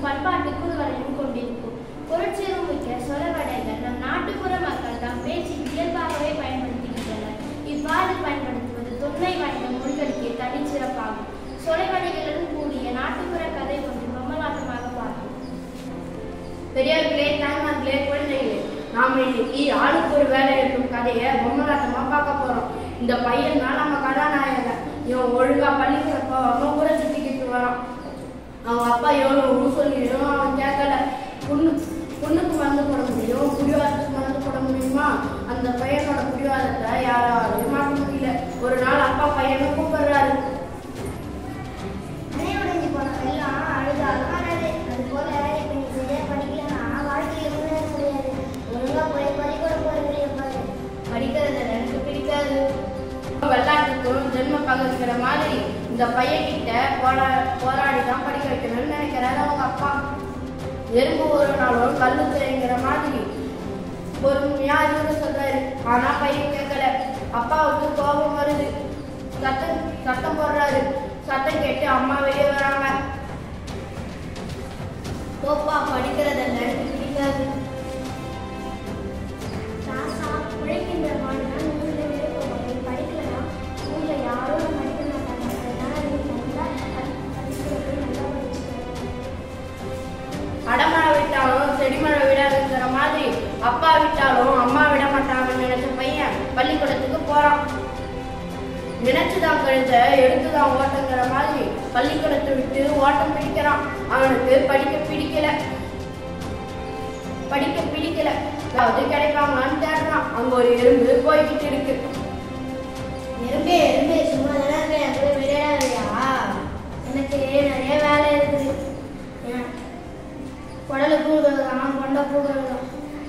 பண்பாட்டுக்குள் வளைந்து கொண்டிருக்கும் பொருட்சேர்வு மிக்க சொலவடைகள் நம் நாட்டுப்புற மக்கள் தம் பேச்சில் இயல்பாகவே பயன்படுத்துகின்றனர் இவ்வாறு பயன்படுத்துவது தொன்மை வாய்ந்த மொழிகளுக்கே தனிச்சிறப்பாகும் சொலைவடைகளுடன் கூடிய நாட்டுப்புற கதை ஒன்று பொம்மலாட்டமாக பார்ப்போம் பெரியவர்களே தாய்மார்களே குழந்தைகளே நாம இன்னைக்கு ஆளுக்கு ஒரு வேலை இருக்கும் கதையை பொம்மலாட்டமா பார்க்க போறோம் இந்த பையன் தான் நம்ம கதாநாயகன் இவன் ஒழுங்கா பள்ளிக்கூடம் போகாம ஊரை சுத்திக்கிட்டு வரான் அவங்க அப்பா எவ்வளவு சொல்லிடும் அவன் கேட்கல பொண்ணு பொண்ணுக்கு மருந்து போட முடியும் புடிவாதத்துக்கு மருந்து போட முடியுமா அந்த பையனோட புடிவாதத்தை யாராலையும் மாற்ற முடியல ஒரு நாள் அப்பா பையனை கூப்பிடுறாரு அணை உடைஞ்சு போன வெள்ளம் அழுதாலும் அழகு அது போல இப்ப நீ சரியா படிக்கலன்னா வாழ்க்கையில முன்னேற முடியாது ஒழுங்கா போய் பள்ளிக்கூடம் போய் பாரு படிக்கிறது எனக்கு பிடிக்காது வெள்ளாட்டுக்கும் ஜென்ம பகிர்கிற மாதிரி இந்த பையன்கிட்ட போரா போராடி தான் படிக்க வைக்கணும்னு நினைக்கிறாரு அவங்க அப்பா எறும்பு ஒரு நாளும் கல்லு தெரிங்கிற மாதிரி பொறுமையா அறிவுரை சொல்றாரு ஆனா பையன் கேட்கல அப்பாவுக்கு கோபம் வருது சத்தம் சத்தம் போடுறாரு சத்தம் கேட்டு அம்மா வெளியே வராங்க போப்பா படிக்கிறதல்ல எனக்கு பிடிக்காது ராசா உழைக்கின்ற மாணவன் நூலில் விருப்பம் படிக்கலனா ஊர்ல யாரும் படிக்க மாட்டாங்க அதனால நீ நல்லா படிக்கிறது நல்லா படிச்சுக்க அடமழை விட்டாலும் செடிமழை விடாதுங்கிற மாதிரி அப்பா விட்டாலும் அம்மா விட மாட்டாங்கன்னு நினைச்ச பையன் பள்ளிக்கூடத்துக்கு போறான் நினைச்சுதான் கழுத எடுத்துதான் ஓட்டங்கிற மாதிரி பள்ளிக்கூடத்தை விட்டு ஓட்டம் பிடிக்கிறான் அவனுக்கு படிக்க பிடிக்கல படிக்க பிடிக்கல அதாவது கிடைப்பாங்களான்னு தேடுறான் அங்க ஒரு எறும்பு போய்கிட்டு இருக்கு எறும்பே எறும்பே சும்மா தானே இருக்கேன் போய் விளையாடுறியா எனக்கு நிறைய வேலை இருக்குது ஏன் குடலுக்கு உதவுதான் கொண்ட பூக்கள்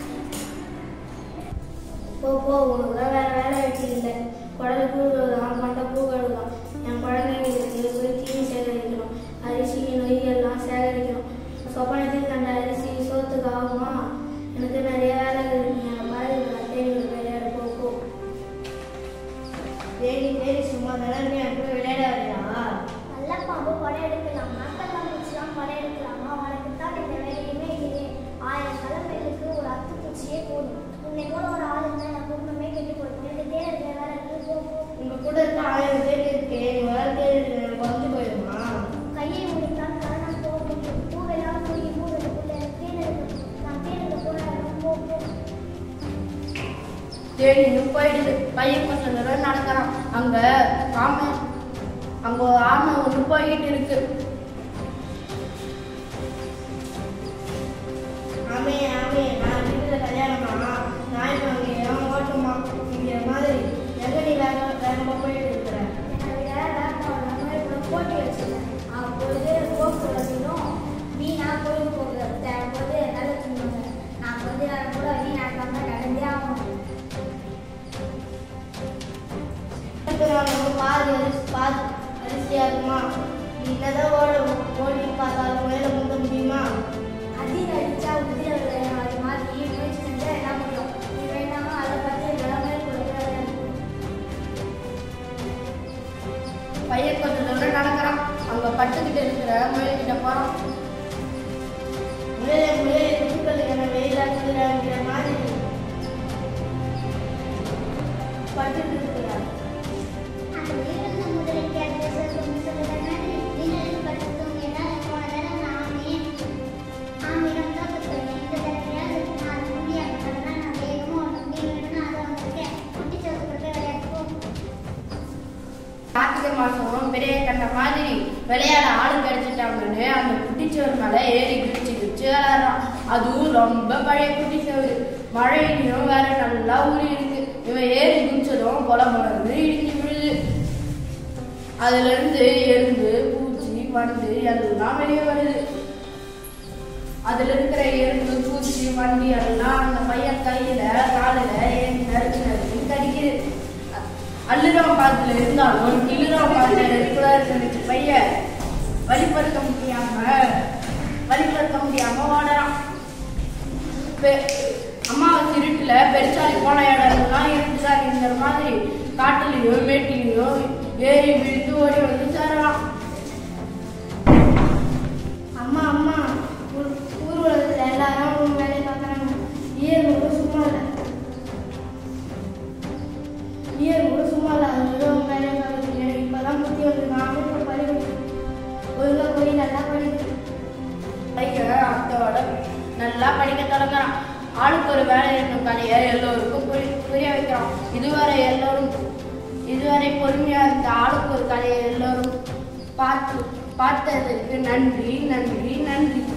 போ போ உனக்கு தான் வேற வேலை வெட்டி இல்லை குடலுக்கு உதவுதான் கொண்ட பூக்கள் தான் என் குழந்தைங்களுக்கு போய் தீனி சேகரிக்கணும் அரிசி நொய் எல்லாம் சேகரிக்கணும் சொப்பனத்தில் கண்ட அரிசி சோத்துக்கு ஆகுமா எனக்கு நிறைய வேலை இருக்குது நீ என்னை பாரு தேடி விளையாடு போ போ தேடி தேடி சும்மா தானே போய் விளையாட வரையா நல்ல பாம்பு படம் எடுக்கலாமா கல்லாம்பூச்சிலாம் படம் எடுக்கலாமா உனக்கு தான் இந்த வேலையுமே இல்லையே ஆயிரம் தலைமைகளுக்கு ஒரு அத்து பூச்சியே போதும் உன்னை போல ஒரு ஆள் இருந்தா என் குடும்பமே கெட்டு போயிடும் எனக்கு தேட இருக்கிற வேலை இருக்குது போ போ. உங்க கூட இருக்க ஆயிரம் பேர் இருக்கு வேற பேர் குறைஞ்சு போயிடுமா கையை முடித்தான் கரணம் போகும் பூவெல்லாம் மூடி பூவெடுக்குள்ள தேன் எடுக்கும் நான் தேன் எடுக்க போறேன் போ போ தேடின்னு போயிடுது பையன் கொஞ்சம் தூரம் நடக்கிறான் அங்க ஆமை அங்க ஒரு ஆமை ஒன்று போய்கிட்டு இருக்கு ஆமே ஆமே நான் வீட்டுல கல்யாணமா நாய் வாங்கியம் ஓட்டமா இங்கிற மாதிரி எங்க நீ வேற வேகமா போயிட்டு இருக்கிற என்னை விட வேப்பம் நம்ம இப்போ போட்டி வச்சுருக்கேன் அப்பொழுது போக்குவரத்திலும் வீணா பொழுதுபோக்கு தேவைப்போது நல்ல தூங்குங்க நான் கொஞ்ச நேரம் கூட வீணாக்காம நடந்தே ஆகணும் இருக்கிறவங்க பாதி அரிசி பாதி அரிசியா இருக்குமா நீ என்னதான் ஓட ஓடி பார்த்தாலும் மேல முந்த முடியுமா அதிக அடிச்சா உதிர விளையாடு மாதிரி முயற்சி செஞ்சா என்ன முடியும் நீ வேணாமா அதை பற்றி எல்லாமே கொடுக்குறது பையன் கொஞ்சம் தூரம் நடக்கிறான் அங்க பட்டுக்கிட்டு இருக்கிற முயல் கிட்ட போறான் முயலே முயலே குட்டிகள் என வெயிலாக்குகிறாங்கிற மாதிரி பட்டுட்டு இருக்கிறான் அந்த உயிரிழந்த முதலைக்கு அந்த சொல்லும் சொல்லுற மாதிரி திணறில் பட்டு தூங்கினா போன தடவை நானே ஆமிடம் தான் கொடுத்தேன் இந்த தடவையாவது நான் முடியாது அதனால நான் வேகமாக ஒன்று முடியணும்னு அதை வந்திருக்கேன் குட்டி சோறு விளையாட்டுப்போம் கார்த்திகை மாசம் பெரிய கண்ட மாதிரி விளையாட ஆளு கிடைச்சிட்டாங்கன்னு அந்த குட்டிச்சோறு மேல ஏறி குடிச்சு குடிச்சு விளையாடுறான் அதுவும் ரொம்ப பழைய குட்டிச்சோறு மழையிலையும் வேற நல்லா ஊறி இருக்கு இவன் ஏறி குடிச்சதும் கொல மலர்ந்து இடிஞ்சு விழுது அதுல இருந்து எறும்பு பூச்சி வண்டு எல்லாம் வெளியே வருது அதுல இருக்கிற எறும்பு பூச்சி வண்டி எல்லாம் அந்த பையன் கையில காலில ஏறி நறுக்கு நறுக்கு கடிக்குது அள்ளுறவன் பாத்துல இருந்தாலும் கிள்ளுறவன் பாத்துல இருக்கக்கூடாது நினைச்ச பையன் வழிபடுத்த முடியாம வழிபடுத்த முடியாம ஓடுறான் பெ- அமாவாசை இருட்டுல பெருச்சாலி போன இடம்லாம் இருட்டுச்சாலிங்கிற மாதிரி காட்டுலயும் மேட்டிலையும் ஏறி விழுந்து ஓடி வந்து சேரலாம் அம்மா அம்மா ஆர்வத்தோட நல்லா படிக்க தொடங்குறான் ஆளுக்கு ஒரு வேலை என்னும் கதையை எல்லோருக்கும் புரி புரிய வைக்கிறான் இதுவரை எல்லோரும் இதுவரை பொறுமையா இருந்த ஆளுக்கு ஒரு கதையை எல்லோரும் பார்த்து பார்த்ததற்கு நன்றி நன்றி நன்றி